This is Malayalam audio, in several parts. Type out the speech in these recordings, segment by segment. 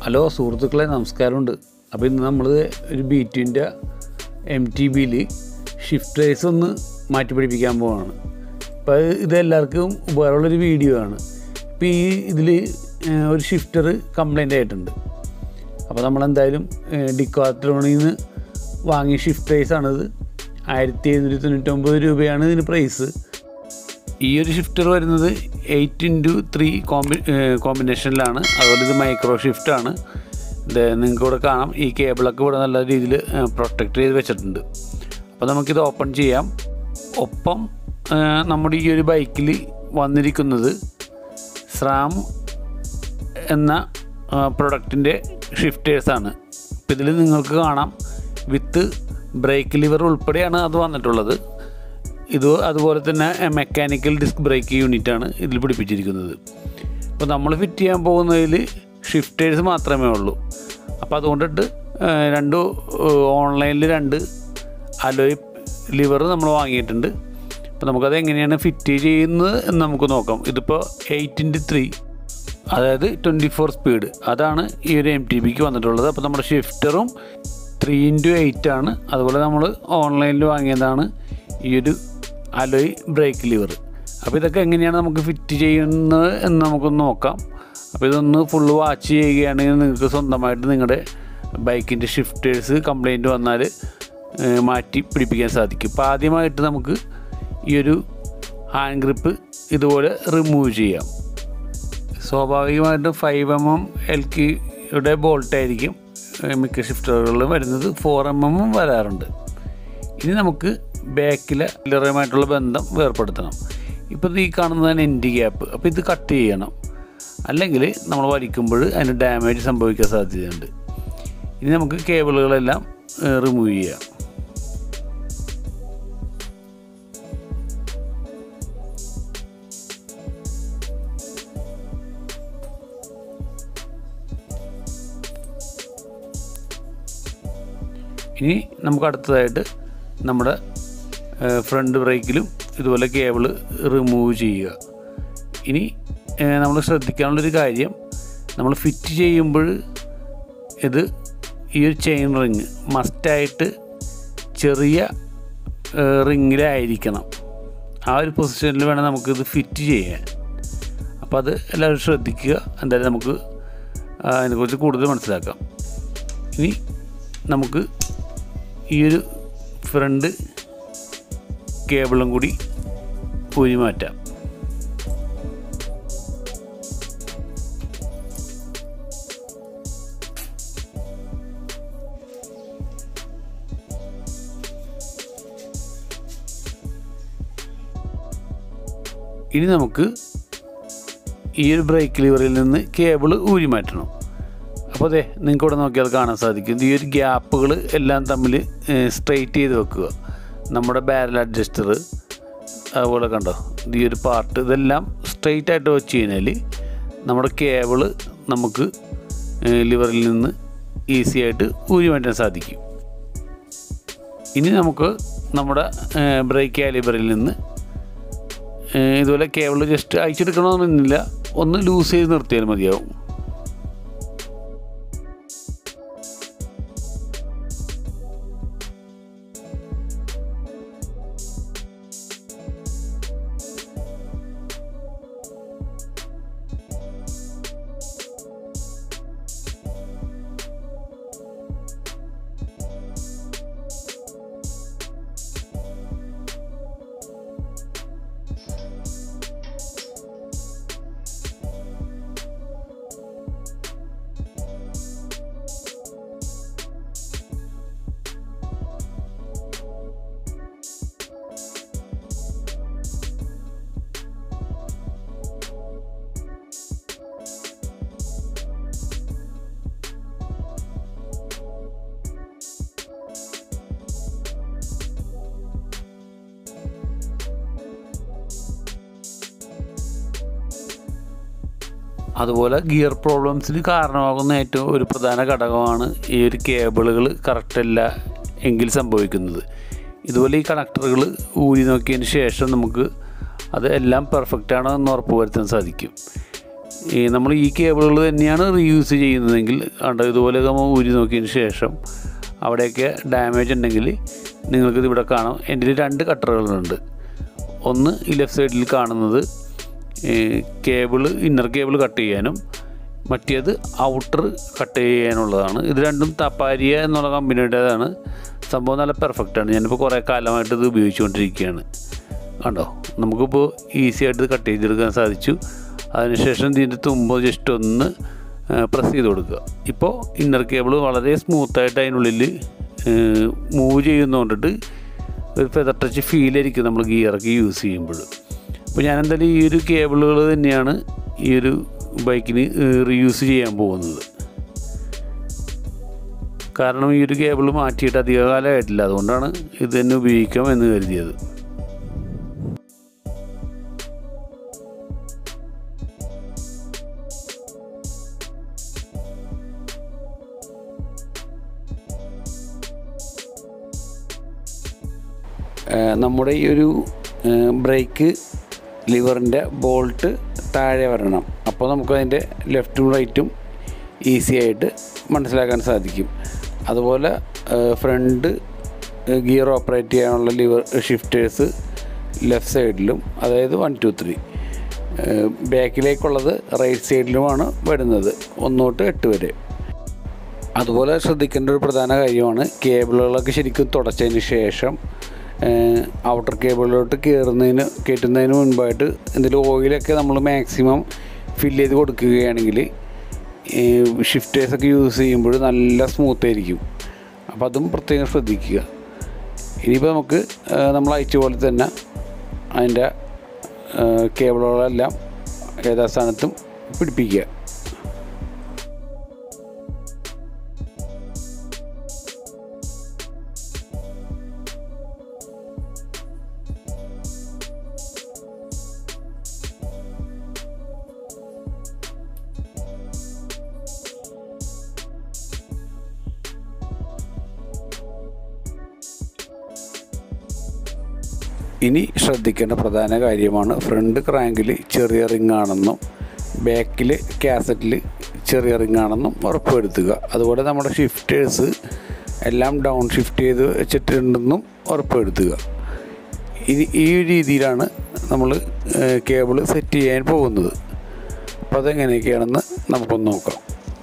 ഹലോ സുഹൃത്തുക്കളെ നമസ്കാരമുണ്ട് അപ്പോൾ ഇന്ന് നമ്മൾ ഒരു ബീറ്റിൻ്റെ എം ടി ബിയിൽ ഷിഫ്റ്റ് റേസ് ഒന്ന് മാറ്റി പിടിപ്പിക്കാൻ പോവാണ് അപ്പോൾ അത് ഇത് എല്ലാവർക്കും ഉപകാരമുള്ളൊരു വീഡിയോ ആണ് ഇപ്പോൾ ഈ ഇതിൽ ഒരു ഷിഫ്റ്റർ കംപ്ലൈൻ്റ് ആയിട്ടുണ്ട് അപ്പോൾ നമ്മളെന്തായാലും ഡിക്കാത്രോണിൽ നിന്ന് വാങ്ങിയ ഷിഫ്റ്റ് റേസ് ആണിത് ആയിരത്തി എഴുന്നൂറ്റി തൊണ്ണൂറ്റൊമ്പത് രൂപയാണ് ഇതിന് പ്രൈസ് ഈ ഒരു ഷിഫ്റ്റർ വരുന്നത് എയ്റ്റ് ഇൻറ്റു ത്രീ കോമ്പി കോമ്പിനേഷനിലാണ് അതുപോലെ ഇത് മൈക്രോ ഷിഫ്റ്റാണ് ഇത് നിങ്ങൾക്ക് ഇവിടെ കാണാം ഈ കേബിളൊക്കെ ഇവിടെ നല്ല രീതിയിൽ പ്രൊട്ടക്റ്റ് ചെയ്ത് വെച്ചിട്ടുണ്ട് അപ്പോൾ നമുക്കിത് ഓപ്പൺ ചെയ്യാം ഒപ്പം ആ, നമ്മുടെ ഈ ഒരു ബൈക്കിൽ വന്നിരിക്കുന്നത് സ്രാം എന്ന പ്രൊഡക്റ്റിൻ്റെ ഷിഫ്റ്റേഴ്സാണ് അപ്പോൾ ഇതിൽ നിങ്ങൾക്ക് കാണാം വിത്ത് ബ്രേക്ക് ലിവർ ഉൾപ്പെടെയാണ് അത് വന്നിട്ടുള്ളത് ഇത് അതുപോലെ തന്നെ മെക്കാനിക്കൽ ഡിസ്ക് ബ്രേക്ക് യൂണിറ്റാണ് ഇതിൽ പിടിപ്പിച്ചിരിക്കുന്നത് അപ്പോൾ നമ്മൾ ഫിറ്റ് ചെയ്യാൻ പോകുന്നതിൽ ഷിഫ്റ്റേഴ്സ് മാത്രമേ ഉള്ളൂ അപ്പോൾ അതുകൊണ്ടിട്ട് ഏഹ്, രണ്ട് ഓൺലൈനിൽ രണ്ട് അലോയ് ലിവർ നമ്മൾ വാങ്ങിയിട്ടുണ്ട് അപ്പോൾ നമുക്കത് എങ്ങനെയാണ് ഫിറ്റ് ചെയ്യുന്നത് എന്ന് നമുക്ക് നോക്കാം ഇതിപ്പോൾ എയ്റ്റ് ഇൻറ്റ് ത്രീ അതായത് ട്വൻറ്റി ഫോർ സ്പീഡ് അതാണ് ഈ ഒരു എം ടി ബിക്ക് വന്നിട്ടുള്ളത് അപ്പോൾ നമ്മുടെ ഷിഫ്റ്ററും ത്രീ ഇൻറ്റു എയ്റ്റ് ആണ് അതുപോലെ നമ്മൾ ഓൺലൈനിൽ വാങ്ങിയതാണ് ഈ ഒരു അലോയ് ബ്രേക്ക് ലിവർ അപ്പോൾ ഇതൊക്കെ എങ്ങനെയാണ് നമുക്ക് ഫിറ്റ് ചെയ്യുന്നത് എന്ന് നമുക്കൊന്ന് നോക്കാം അപ്പോൾ ഇതൊന്ന് ഫുള്ള് വാച്ച് ചെയ്യുകയാണെങ്കിൽ നിങ്ങൾക്ക് സ്വന്തമായിട്ട് നിങ്ങളുടെ ബൈക്കിൻ്റെ ഷിഫ്റ്റേഴ്സ് കംപ്ലൈൻറ്റ് വന്നാൽ ഏഹ്, മാറ്റി പിടിപ്പിക്കാൻ സാധിക്കും ഇപ്പോൾ ആദ്യമായിട്ട് നമുക്ക് ഈ ഒരു ഹാൻഡ് ഗ്രിപ്പ് ഇതുപോലെ റിമൂവ് ചെയ്യാം സ്വാഭാവികമായിട്ടും ഫൈവ് എം എം എൽ കിയുടെ ബോൾട്ടായിരിക്കും ഏഹ് മിക്ക ഷിഫ്റ്ററുകളിലും വരുന്നത് ഫോർ എം എമ്മും വരാറുണ്ട് ഇനി നമുക്ക് ബാക്കിലെ ലിറയുമായിട്ടുള്ള ബന്ധം വേർപ്പെടുത്തണം ഇപ്പോൾ ഈ കാണുന്നതാണ് എൻഡ് ഗ്യാപ്പ് അപ്പോൾ ഇത് കട്ട് ചെയ്യണം അല്ലെങ്കിൽ നമ്മൾ വലിക്കുമ്പോൾ അതിന് ഡാമേജ് സംഭവിക്കാൻ സാധ്യതയുണ്ട് ഇനി നമുക്ക് കേബിളുകളെല്ലാം റിമൂവ് ചെയ്യാം ഇനി നമുക്ക് അടുത്തതായിട്ട് നമ്മുടെ ഫ്രണ്ട് ബ്രേക്കിലും ഇതുപോലെ കേബിൾ റിമൂവ് ചെയ്യുക ഇനി നമ്മൾ ശ്രദ്ധിക്കാനുള്ളൊരു കാര്യം നമ്മൾ ഫിറ്റ് ചെയ്യുമ്പോൾ ഇത് ഈ ഒരു ചെയിൻ റിങ് മസ്റ്റായിട്ട് ചെറിയ റിങ്ങിലായിരിക്കണം ആ ഒരു പൊസിഷനിൽ വേണം നമുക്കിത് ഫിറ്റ് ചെയ്യാൻ അപ്പോൾ അത് എല്ലാവരും ശ്രദ്ധിക്കുക എന്തായാലും നമുക്ക് ആ, അതിനെക്കുറിച്ച് കൂടുതൽ മനസ്സിലാക്കാം ഇനി നമുക്ക് ഈ ഒരു ഫ്രണ്ട് കേബിളും കൂടി ഊരി മാറ്റാം ഇനി നമുക്ക് ഈ ഒരു ബ്രേക്ക് ലിവറിൽ നിന്ന് കേബിൾ ഊരി മാറ്റണം അപ്പോൾ അതെ നിങ്ങൾക്ക് ഇവിടെ നോക്കിയാൽ കാണാൻ സാധിക്കും ഈ ഒരു ഗ്യാപ്പുകൾ എല്ലാം തമ്മിൽ സ്ട്രെയിറ്റ് ചെയ്ത് വെക്കുക നമ്മുടെ ബാരൽ അഡ്ജസ്റ്റർ അതുപോലെ കണ്ടോ ഇത് ഈ ഒരു പാർട്ട് ഇതെല്ലാം സ്ട്രെയിറ്റ് ആയിട്ട് വെച്ച് കഴിഞ്ഞാൽ നമ്മുടെ കേബിള് നമുക്ക് ലിവറിൽ നിന്ന് ഈസി ആയിട്ട് ഊരി മാറ്റാൻ സാധിക്കും ഇനി നമുക്ക് നമ്മുടെ ബ്രേക്ക് കാലിബറിൽ നിന്ന് ഏഹ് ഇതുപോലെ കേബിൾ ജസ്റ്റ് അയച്ചെടുക്കണമെന്നില്ല ഒന്ന് ലൂസ് ചെയ്ത് നിർത്തിയാൽ മതിയാവും അതുപോലെ ഗിയർ പ്രോബ്ലംസിന് കാരണമാകുന്ന ഏറ്റവും ഒരു പ്രധാന ഘടകമാണ് ഈ ഒരു കേബിളുകൾ കറക്റ്റല്ല എങ്കിൽ സംഭവിക്കുന്നത് ഇതുപോലെ ഈ കണക്ടറുകൾ ഊരി നോക്കിയതിന് ശേഷം നമുക്ക് അത് എല്ലാം പെർഫെക്റ്റ് ആണോ എന്ന് ഉറപ്പ് വരുത്താൻ സാധിക്കും ഈ നമ്മൾ ഈ കേബിളുകൾ തന്നെയാണ് റീയൂസ് ചെയ്യുന്നതെങ്കിൽ കണ്ടോ ഇതുപോലെ നമ്മൾ ഊരി നോക്കിയതിന് ശേഷം അവിടെയൊക്കെ ഡാമേജ് ഉണ്ടെങ്കിൽ നിങ്ങൾക്കിത് ഇവിടെ കാണാം എൻ്റെ രണ്ട് കട്ടറുകളുണ്ട് ഒന്ന് ഈ ലെഫ്റ്റ് സൈഡിൽ കാണുന്നത് കേബിൾ ഇന്നർ കേബിൾ കട്ട് ചെയ്യാനും മറ്റേത് ഔട്ടർ കട്ട് ചെയ്യാനുള്ളതാണ് ഇത് രണ്ടും തപ്പാരിയ എന്നുള്ള കമ്പനിയുടേതാണ് സംഭവം നല്ല പെർഫെക്റ്റാണ് ഞാനിപ്പോൾ കുറേ കാലമായിട്ട് ഇത് ഉപയോഗിച്ചുകൊണ്ടിരിക്കുകയാണ് കണ്ടോ നമുക്കിപ്പോൾ ഈസി ആയിട്ട് ഇത് കട്ട് ചെയ്തെടുക്കാൻ സാധിച്ചു അതിനുശേഷം ഇതിൻ്റെ തുമ്പ് ജസ്റ്റ് ഒന്ന് പ്രസ് ചെയ്ത് കൊടുക്കുക ഇപ്പോൾ ഇന്നർ കേബിൾ വളരെ സ്മൂത്തായിട്ട് അതിനുള്ളിൽ മൂവ് ചെയ്യുന്നതുകൊണ്ടിട്ട് ഒരു ഫെദർ ടച്ച് ഫീലായിരിക്കും നമ്മൾ ഗിയറൊക്കെ യൂസ് ചെയ്യുമ്പോൾ അപ്പോൾ ഞാൻ എന്തായാലും ഈ ഒരു കേബിളുകൾ തന്നെയാണ് ഈ ഒരു ബൈക്കിന് റീയൂസ് ചെയ്യാൻ പോകുന്നത് കാരണം ഈ ഒരു കേബിൾ മാറ്റിയിട്ട് അധികകാലമായിട്ടില്ല അതുകൊണ്ടാണ് ഇത് തന്നെ ഉപയോഗിക്കാം എന്ന് കരുതിയത് നമ്മുടെ ഈ ഒരു ബ്രേക്ക് ലിവറിൻ്റെ ബോൾട്ട് താഴെ വരണം അപ്പോൾ നമുക്കതിൻ്റെ ലെഫ്റ്റും റൈറ്റും ഈസി ആയിട്ട് മനസ്സിലാക്കാൻ സാധിക്കും അതുപോലെ ഫ്രണ്ട് ഗിയർ ഓപ്പറേറ്റ് ചെയ്യാനുള്ള ലിവർ ഷിഫ്റ്റേഴ്സ് ലെഫ്റ്റ് സൈഡിലും അതായത് വൺ ടു ത്രീ ബാക്കിലേക്കുള്ളത് റൈറ്റ് സൈഡിലുമാണ് വരുന്നത് ഒന്ന് തൊട്ട് എട്ട് വരെ അതുപോലെ ശ്രദ്ധിക്കേണ്ട ഒരു പ്രധാന കാര്യമാണ് കേബിളുകളൊക്കെ ശരിക്കും തുടച്ചതിന് ശേഷം ഔട്ടർ കേബിളിലോട്ട് കയറുന്നതിന് കയറ്റുന്നതിന് മുൻപായിട്ട് എന്തെങ്കിലും ഓയിലൊക്കെ നമ്മൾ മാക്സിമം ഫില്ല് ചെയ്ത് കൊടുക്കുകയാണെങ്കിൽ ഷിഫ്റ്റേഴ്സൊക്കെ യൂസ് ചെയ്യുമ്പോൾ നല്ല സ്മൂത്ത് ആയിരിക്കും അപ്പോൾ അതും പ്രത്യേകം ശ്രദ്ധിക്കുക ഇനിയിപ്പോൾ നമുക്ക് നമ്മൾ അയച്ച പോലെ തന്നെ അതിൻ്റെ കേബിളുകളെല്ലാം യഥാസ്ഥാനത്തും പിടിപ്പിക്കുക ഇനി ശ്രദ്ധിക്കേണ്ട പ്രധാന കാര്യമാണ് ഫ്രണ്ട് ക്രാങ്കിൽ ചെറിയ റിങ് ആണെന്നും ബാക്കിൽ കാസറ്റിൽ ചെറിയ റിങ് ആണെന്നും ഉറപ്പുവരുത്തുക അതുപോലെ നമ്മുടെ ഷിഫ്റ്റേഴ്സ് എല്ലാം ഡൗൺ ഷിഫ്റ്റ് ചെയ്ത് വെച്ചിട്ടുണ്ടെന്നും ഉറപ്പുവരുത്തുക ഇനി ഈ രീതിയിലാണ് നമ്മൾ കേബിൾ സെറ്റ് ചെയ്യാൻ പോകുന്നത് അപ്പോൾ അതെങ്ങനെയൊക്കെയാണെന്ന് നമുക്കൊന്ന് നോക്കാം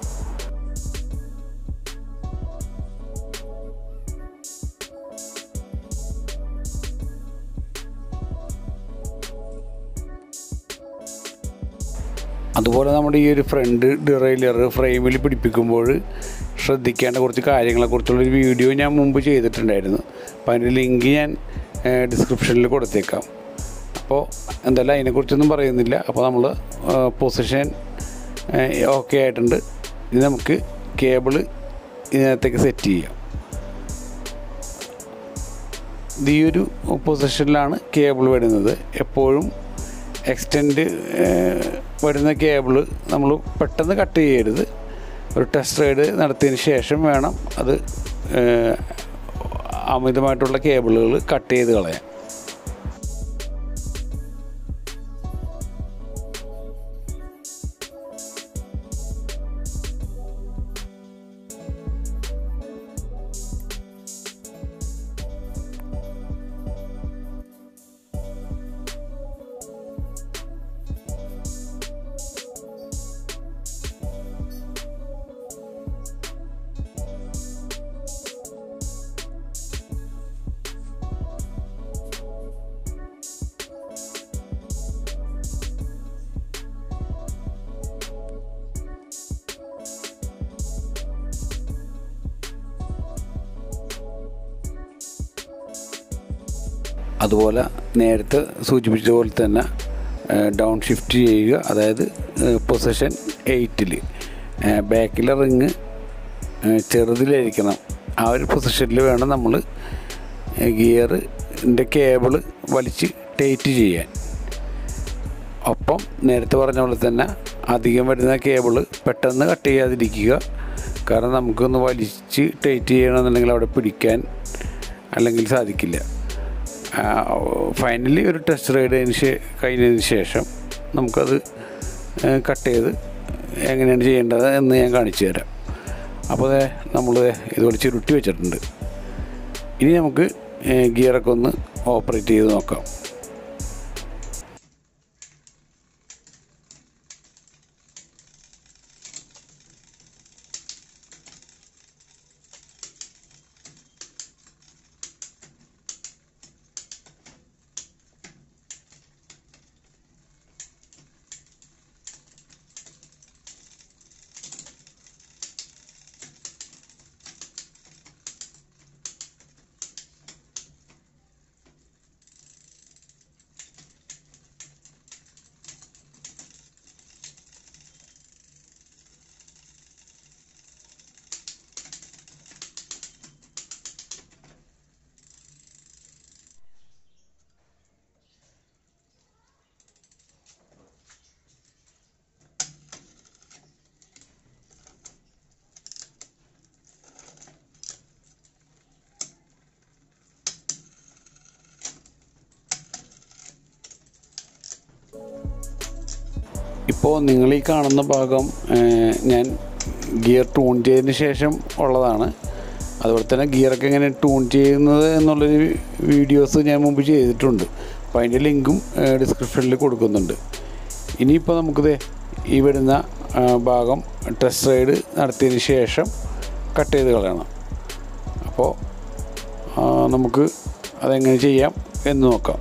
അതുപോലെ നമ്മുടെ ഈ ഒരു ഫ്രണ്ട് ഡിറൈലർ ഫ്രെയിമിൽ പിടിപ്പിക്കുമ്പോൾ ശ്രദ്ധിക്കേണ്ട കുറച്ച് കാര്യങ്ങളെക്കുറിച്ചുള്ളൊരു വീഡിയോ ഞാൻ മുമ്പ് ചെയ്തിട്ടുണ്ടായിരുന്നു അപ്പോൾ അതിൻ്റെ ലിങ്ക് ഞാൻ ഡിസ്ക്രിപ്ഷനിൽ കൊടുത്തേക്കാം അപ്പോൾ എന്തായാലും അതിനെക്കുറിച്ചൊന്നും പറയുന്നില്ല അപ്പോൾ നമ്മൾ പൊസിഷൻ ഓക്കെ ആയിട്ടുണ്ട് ഇനി നമുക്ക് കേബിള് ഇതിനകത്തേക്ക് സെറ്റ് ചെയ്യാം ഇത് ഈ ഒരു പൊസിഷനിലാണ് കേബിൾ വരുന്നത് എപ്പോഴും എക്സ്റ്റെൻഡ് വരുന്ന കേബിള് നമ്മൾ പെട്ടെന്ന് കട്ട് ചെയ്യരുത് ഒരു ടെസ്റ്റ് റൈഡ് നടത്തിയതിന് ശേഷം വേണം അത് അമിതമായിട്ടുള്ള കേബിളുകൾ കട്ട് ചെയ്ത് കളയാൻ അതുപോലെ നേരത്തെ സൂചിപ്പിച്ച പോലെ തന്നെ ഡൗൺ ഷിഫ്റ്റ് ചെയ്യുക അതായത് പൊസിഷൻ എയ്റ്റിൽ ബാക്കിലെ റിങ് ചെറുതിലായിരിക്കണം ആ ഒരു പൊസിഷനിൽ വേണം നമ്മൾ ഗിയറിൻ്റെ കേബിള് വലിച്ച് ടൈറ്റ് ചെയ്യാൻ ഒപ്പം നേരത്തെ പറഞ്ഞ പോലെ തന്നെ അധികം വരുന്ന കേബിള് പെട്ടെന്ന് കട്ട് ചെയ്യാതിരിക്കുക കാരണം നമുക്കൊന്ന് വലിച്ച് ടൈറ്റ് ചെയ്യണമെന്നുണ്ടെങ്കിൽ അവിടെ പിടിക്കാൻ അല്ലെങ്കിൽ സാധിക്കില്ല ഫൈനലി ഒരു ടെസ്റ്റ് റൈഡ് കഴിഞ്ഞ കഴിഞ്ഞതിന് ശേഷം നമുക്കത് കട്ട് ചെയ്ത് എങ്ങനെയാണ് ചെയ്യേണ്ടത് എന്ന് ഞാൻ കാണിച്ചു തരാം അപ്പോൾ നമ്മൾ ഇതുപോലെ ചുരുട്ടി വെച്ചിട്ടുണ്ട് ഇനി നമുക്ക് ഗിയറൊക്കെ ഒന്ന് ഓപ്പറേറ്റ് ചെയ്ത് നോക്കാം ഇപ്പോൾ നിങ്ങൾ ഈ കാണുന്ന ഭാഗം ഏഹ്, ഞാൻ ഗിയർ ട്യൂൺ ചെയ്തതിന് ശേഷം ഉള്ളതാണ് അതുപോലെ തന്നെ ഗിയറൊക്കെ എങ്ങനെ ട്യൂൺ ചെയ്യുന്നത് എന്നുള്ളൊരു വീഡിയോസ് ഞാൻ മുമ്പ് ചെയ്തിട്ടുണ്ട് അപ്പോൾ അതിൻ്റെ ലിങ്കും ഡിസ്ക്രിപ്ഷനിൽ കൊടുക്കുന്നുണ്ട് ഇനിയിപ്പോൾ നമുക്കിത് ഈ വരുന്ന ആ, ഭാഗം ടെസ്റ്റ് റൈഡ് നടത്തിയതിന് ശേഷം കട്ട് ചെയ്ത് കളയണം അപ്പോൾ ആ, നമുക്ക് അതെങ്ങനെ ചെയ്യാം എന്ന് നോക്കാം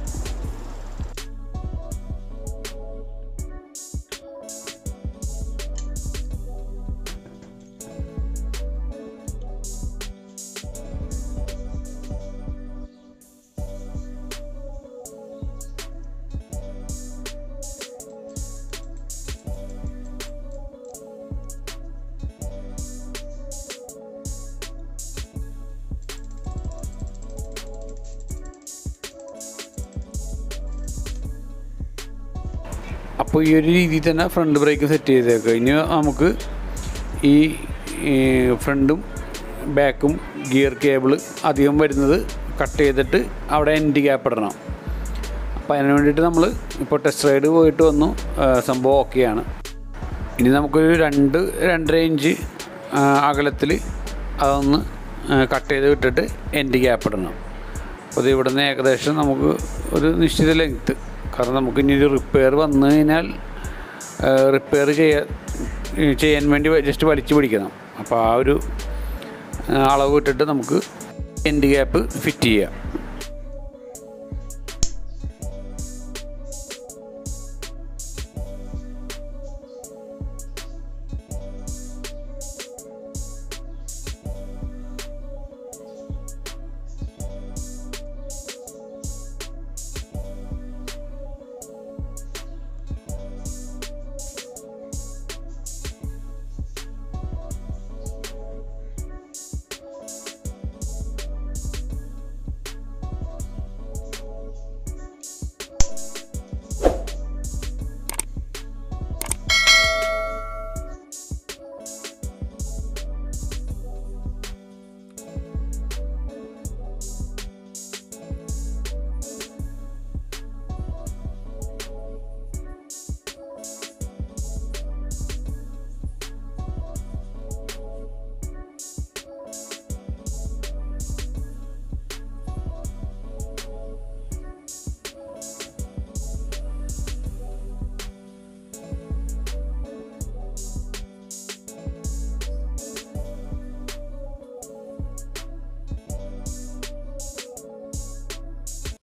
അപ്പോൾ ഈ ഒരു രീതിയിൽ തന്നെ ഫ്രണ്ട് ബ്രേക്ക് സെറ്റ് ചെയ്തേക്കുക ഇനി നമുക്ക് ഈ ഈ ഫ്രണ്ടും ബാക്കും ഗിയർ കേബിൾ അധികം വരുന്നത് കട്ട് ചെയ്തിട്ട് അവിടെ എൻഡ് ഗ്യാപ്പ് ഇടണം അപ്പോൾ അതിന് വേണ്ടിയിട്ട് നമ്മൾ ഇപ്പോൾ ടെസ്റ്റ് റൈഡ് പോയിട്ട് വന്നു ആ, സംഭവം ഓക്കെയാണ് ഇനി നമുക്കൊരു രണ്ട് രണ്ടര ഇഞ്ച് അകലത്തിൽ അതൊന്ന് കട്ട് ചെയ്ത് വിട്ടിട്ട് എൻഡ് ഗ്യാപ്പ് ഇടണം അപ്പോൾ ഇത് ഇവിടെ നിന്ന് ഏകദേശം നമുക്ക് ഒരു നിശ്ചിത ലെങ്ത്ത് കാരണം നമുക്ക് ഇനി ഒരു റിപ്പയർ വന്നു കഴിഞ്ഞാൽ റിപ്പയർ ചെയ്യാൻ ചെയ്യാൻ വേണ്ടി ജസ്റ്റ് വലിച്ചു പിടിക്കണം അപ്പോൾ ആ ഒരു ആ, അളവ് ഇട്ടിട്ട് നമുക്ക് എൻഡ് ഗ്യാപ്പ് ഫിറ്റ് ചെയ്യാം